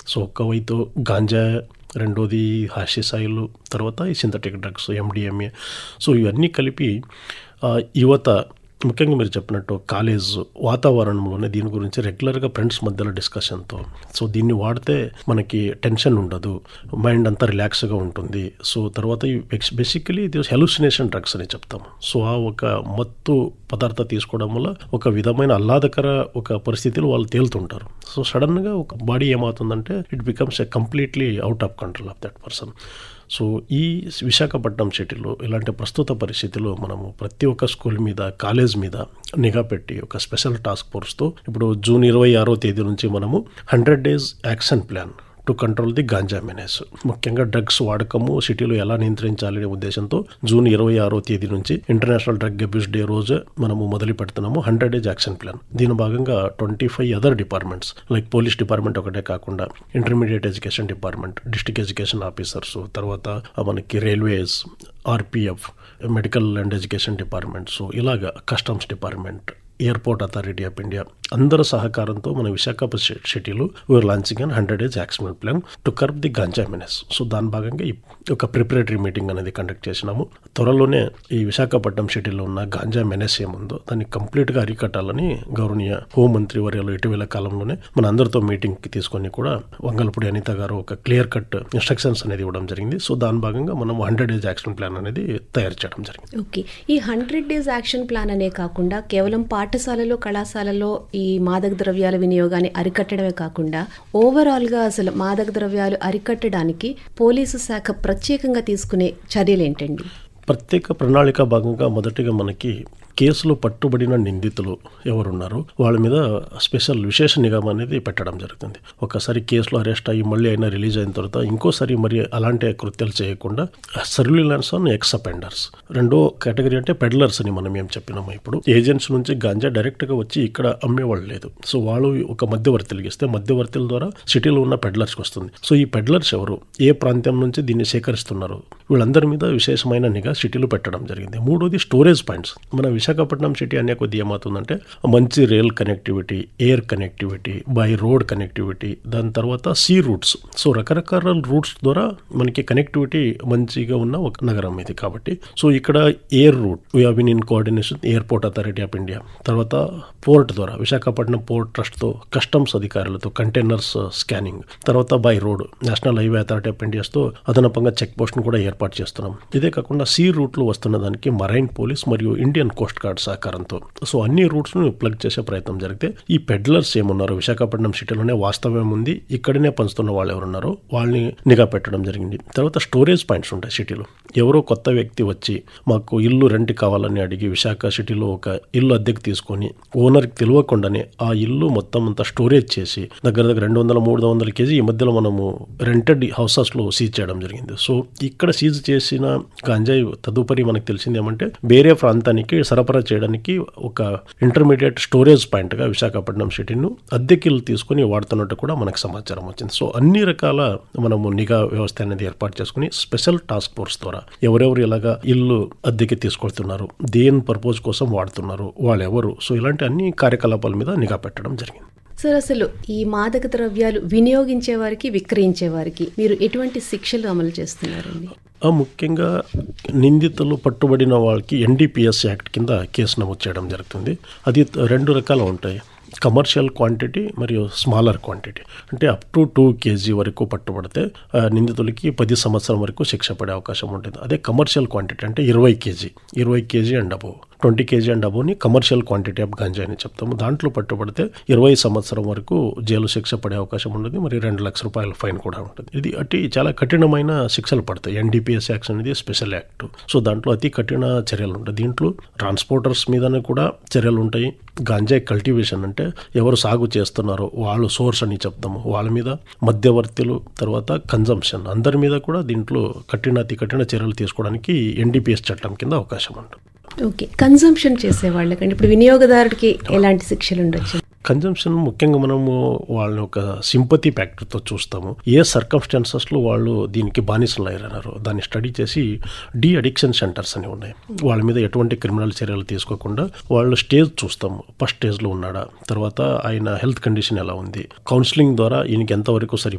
so ఒకవైపు గాంజా రెండోది హాస్యసాయిలు తర్వాత ఈ సింథటిక్ డ్రగ్స్ ఎండిఎంఏ సో ఇవన్నీ కలిపి ఆ, యువత ముఖ్యంగా మీరు చెప్పినట్టు కాలేజ్ వాతావరణంలోనే దీని గురించి రెగ్యులర్గా ఫ్రెండ్స్ మధ్యలో డిస్కషన్తో సో దీన్ని వాడితే మనకి టెన్షన్ ఉండదు మైండ్ అంతా రిలాక్స్గా ఉంటుంది సో తర్వాత బేసికలీ ఇది హెలుసినేషన్ డ్రగ్స్ అని చెప్తాము సో ఆ ఒక మత్తు పదార్థ తీసుకోవడం వల్ల ఒక విధమైన ఆహ్లాదకర ఒక పరిస్థితిలో వాళ్ళు తేలుతుంటారు సో సడన్గా ఒక బాడీ ఏమవుతుందంటే it becomes a completely out of control of that person so ఈ విశాఖపట్నం సిటీలో ఇలాంటి ప్రస్తుత పరిస్థితిలో మనము ప్రతి ఒక్క స్కూల్ మీద కాలేజ్ మీద నిఘా పెట్టి ఒక స్పెషల్ టాస్క్ ఫోర్స్తో ఇప్పుడు జూన్ ఇరవై ఆరో తేదీ నుంచి మనము hundred days action plan to control the ganja menace ముఖ్యంగా డ్రగ్స్ వాడకము సిటీలో ఎలా నియంత్రించాలనే ఉద్దేశంతో జూన్ ఇరవై ఆరో తేదీ నుంచి ఇంటర్నేషనల్ డ్రగ్ అబ్యూస్ డే రోజు మనము మొదలు పెడుతున్నాము హండ్రెడ్ డేస్ యాక్షన్ ప్లాన్ దీని భాగంగా twenty five other departments like police department ఒకటే కాకుండా intermediate education department district education officers తర్వాత మనకి railways RPF medical and education department so ఇలాగా customs department airport authority of India అందరి సహకారంతో మన విశాఖపట్నం సిటీలో we're launching and hundred days action plan to curb the ganja menace so దాని భాగంగా ఈ ఒక ప్రిపరేటరీ మీటింగ్ అనేది కండక్ట్ చేసినాము త్వరలోనే ఈ విశాఖపట్నం సిటీలో ఉన్న గాంజా మెనెస్ ఏముందో దాన్ని కంప్లీట్గా అరికట్టాలని గౌరవనీయ హోంమంత్రి వర్యాలు ఇటీవల కాలంలోనే మన అందరితో మీటింగ్కి తీసుకొని కూడా వంగలపూడి అనిత గారు ఒక క్లియర్ కట్ ఇన్స్ట్రక్షన్స్ అనేది ఇవ్వడం జరిగింది సో దాని భాగంగా మనం హండ్రెడ్ డేస్ యాక్షన్ ప్లాన్ అనేది తయారు చేయడం జరిగింది ఓకే ఈ హండ్రెడ్ డేస్ యాక్షన్ ప్లాన్ అనే కాకుండా కేవలం పాఠశాలలో కళాశాలలో ఈ మాదక ద్రవ్యాల వినియోగాన్ని అరికట్టడమే కాకుండా ఓవరాల్గా అసలు మాదక ద్రవ్యాలు అరికట్టడానికి పోలీసు శాఖ ప్రత్యేకంగా తీసుకునే చర్యలు ఏంటండి ప్రత్యేక ప్రణాళిక భాగంగా మొదటిగా మనకి కేసులో పట్టుబడిన నిందితులు ఎవరున్నారో వాళ్ళ మీద స్పెషల్ విశేష నిఘా అనేది పెట్టడం జరుగుతుంది ఒకసారి కేసులో అరెస్ట్ అయ్యి మళ్ళీ అయినా రిలీజ్ అయిన తర్వాత ఇంకోసారి మరి అలాంటి కృత్యాలు చేయకుండా సర్వీలెన్స్ ఆన్ ఎక్స్ అపెండర్స్ రెండో కేటగిరీ అంటే పెడ్లర్స్ అని మనం ఏం చెప్పినాము ఇప్పుడు ఏజెంట్స్ నుంచి గాంజా డైరెక్ట్గా వచ్చి ఇక్కడ అమ్మేవాళ్ళు లేదు సో వాళ్ళు ఒక మధ్యవర్తులకి ఇస్తే మధ్యవర్తుల ద్వారా సిటీలో ఉన్న పెడ్లర్స్కి వస్తుంది సో ఈ పెడ్లర్స్ ఎవరు ఏ ప్రాంతం నుంచి దీన్ని సేకరిస్తున్నారు వీళ్ళందరి మీద విశేషమైన నిఘా సిటీలో పెట్టడం జరిగింది మూడోది స్టోరేజ్ పాయింట్స్ మన విశాఖపట్నం సిటీ అనే కొద్ది ఏమవుతుందంటే మంచి rail connectivity air connectivity by road connectivity దాని తర్వాత సీ రూట్స్ సో రకరకాల రూట్స్ ద్వారా మనకి కనెక్టివిటీ మంచిగా ఉన్న ఒక నగరం ఇది కాబట్టి సో ఇక్కడ air route we have in coordination airport authority of India తర్వాత పోర్ట్ ద్వారా విశాఖపట్నం పోర్ట్ ట్రస్ట్తో కస్టమ్స్ అధికారులతో కంటైనర్స్ స్కానింగ్ తర్వాత by road national highway authority of ఇండియాస్తో అదనపంగా చెక్ పోస్ట్ను కూడా ఏర్పాటు చేస్తున్నాం ఇదే కాకుండా సీ రూట్లో వస్తున్న దానికి మరైన్ పోలీస్ మరియు ఇండియన్ కోస్ట్ గార్డ్ సహకారంతో సో అన్ని రూట్స్ను ప్లగ్ చేసే ప్రయత్నం జరిగితే ఈ పెడ్లర్స్ ఏమున్నారో విశాఖపట్నం సిటీలోనే వాస్తవం ఉంది ఇక్కడనే పంచుతున్న వాళ్ళు ఎవరున్నారో వాళ్ళని నిఘా పెట్టడం జరిగింది తర్వాత స్టోరేజ్ పాయింట్స్ ఉంటాయి సిటీలో ఎవరో కొత్త వ్యక్తి వచ్చి మాకు ఇల్లు రెంట్ కావాలని అడిగి విశాఖ సిటీలో ఒక ఇల్లు అద్దెకి తీసుకొని ఓనర్కి తెలియకుండానే ఆ ఇల్లు మొత్తం అంతా స్టోరేజ్ చేసి దగ్గర దగ్గర రెండు వందల మూడు వందల కేజీ ఈ మధ్యలో మనము రెంటెడ్ హౌసెస్లో సీజ్ చేయడం జరిగింది సో ఇక్కడ సీజ్ చేసిన గంజాయి తదుపరి మనకు తెలిసింది ఏమంటే వేరే ప్రాంతానికి సరఫరా చేయడానికి ఒక ఇంటర్మీడియట్ స్టోరేజ్ పాయింట్గా విశాఖపట్నం సిటీను అద్దెకిల్లు తీసుకుని వాడుతున్నట్టు కూడా మనకు సమాచారం వచ్చింది సో అన్ని రకాల మనము నిఘా వ్యవస్థ అనేది ఏర్పాటు చేసుకుని స్పెషల్ టాస్క్ ఫోర్స్ ద్వారా ఎవరెవరు ఇలాగా ఇల్లు అద్దెకి తీసుకొస్తున్నారు దేని పర్పస్ కోసం వాడుతున్నారు వాళ్ళు ఎవరు సో ఇలాంటి అన్ని కార్యకలాపాల మీద నిఘా పెట్టడం జరిగింది సార్ అసలు ఈ మాదక ద్రవ్యాలు వినియోగించే వారికి విక్రయించే వారికి మీరు ఎటువంటి శిక్షలు అమలు చేస్తున్నారండి ఆ ముఖ్యంగా నిందితులు పట్టుబడిన వాళ్ళకి ఎన్డీపీఎస్ యాక్ట్ కింద కేసు నమోదు చేయడం జరుగుతుంది అది రెండు రకాలు ఉంటాయి కమర్షియల్ క్వాంటిటీ మరియు స్మాలర్ క్వాంటిటీ అంటే అప్ టు టూ కేజీ వరకు పట్టుబడితే ఆ, నిందితులకి పది సంవత్సరం వరకు శిక్ష పడే అవకాశం ఉంటుంది అదే కమర్షియల్ క్వాంటిటీ అంటే ఇరవై కేజీ ఇరవై KG and above twenty KG and అబోవ్ని కమర్షియల్ క్వాంటిటీ ఆఫ్ గంజా అని చెప్తాము దాంట్లో పట్టుబడితే ఇరవై సంవత్సరం వరకు జైలు శిక్ష పడే అవకాశం ఉంటుంది మరి రెండు లక్షల రూపాయల ఫైన్ కూడా ఉంటుంది ఇది అతి చాలా కఠినమైన శిక్షలు పడతాయి ఎన్డీపీఎస్ యాక్ట్ అనేది స్పెషల్ యాక్ట్ సో దాంట్లో అతి కఠిన చర్యలు ఉంటాయి దీంట్లో ట్రాన్స్పోర్టర్స్ మీదనే కూడా చర్యలు ఉంటాయి గాంజాయి కల్టివేషన్ అంటే ఎవరు సాగు చేస్తున్నారో వాళ్ళు సోర్స్ అని చెప్తాము వాళ్ళ మీద మధ్యవర్తులు తర్వాత కన్జంప్షన్ అందరి మీద కూడా దీంట్లో కఠిన అతి కఠిన చర్యలు తీసుకోవడానికి ఎన్డీపీఎస్ చట్టం కింద అవకాశం ఉంటుంది ఓకే కన్సంప్షన్ చేసే వాళ్ళకండి ఇప్పుడు వినియోగదారుడికి ఎలాంటి శిక్షలు ఉండొచ్చు కన్జంప్షన్ ముఖ్యంగా మనము వాళ్ళని ఒక సింపతి ఫ్యాక్టర్తో చూస్తాము ఏ సర్కమ్స్టాన్సెస్లో వాళ్ళు దీనికి బానిసలు అయ్యారన్నారు దాన్ని స్టడీ చేసి డి అడిక్షన్ సెంటర్స్ అని ఉన్నాయి వాళ్ళ మీద ఎటువంటి క్రిమినల్ చర్యలు తీసుకోకుండా వాళ్ళు స్టేజ్ చూస్తాము ఫస్ట్ స్టేజ్లో ఉన్నాడా తర్వాత ఆయన హెల్త్ కండిషన్ ఎలా ఉంది కౌన్సిలింగ్ ద్వారా ఈయనకి ఎంతవరకు సరి